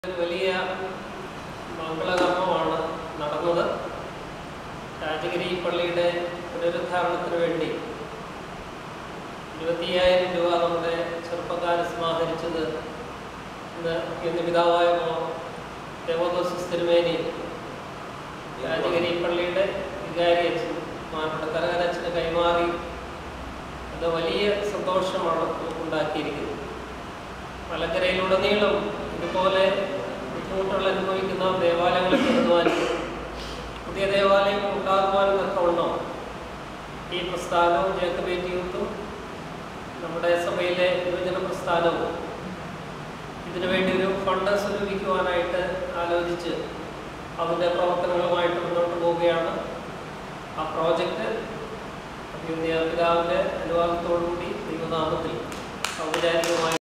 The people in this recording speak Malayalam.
ഒരു വലിയ മംഗളകർമ്മമാണ് നടന്നത് രാജഗിരി പള്ളിയുടെ പുനരുദ്ധാരണത്തിന് വേണ്ടി ഇരുപത്തിയ്യായിരം രൂപ നമ്മുടെ ചെറുപ്പക്കാരെ സമാഹരിച്ചത് ഇന്ന് ഇന്ന് പിതാവായ ദേവദോസ് തിരുമേനി രാജഗിരി പള്ളിയുടെ വികാരി അച്ഛൻ മാരുടെ കരകരച്ഛന് കൈമാറി അത് വലിയ സന്തോഷമാണ് നമുക്കുണ്ടാക്കിയിരിക്കുന്നത് മലക്കരയിലുടനീളം ഇതുപോലെ ബുദ്ധിമുട്ടുകൾ അനുഭവിക്കുന്ന ദേവാലയങ്ങളെ കരുതുവാനും പുതിയ ദേവാലയം ഉണ്ടാകുവാനും തക്കവണ്ണം ഈ പ്രസ്ഥാനവും ജേക്കബേറ്റ് യൂത്തും നമ്മുടെ സഭയിലെ യുവജന പ്രസ്ഥാനവും ഇതിനുവേണ്ടി ഒരു ഫണ്ട് സ്വരൂപിക്കുവാനായിട്ട് ആലോചിച്ച് അതിൻ്റെ പ്രവർത്തനങ്ങളുമായിട്ട് മുന്നോട്ട് പോവുകയാണ് ആ പ്രോജക്റ്റ് അഭ്യുന്നയ പിതാവിൻ്റെ അനുവാദത്തോടുകൂടി ദൈവനാമത്തിൽ ഔപചാരികമായി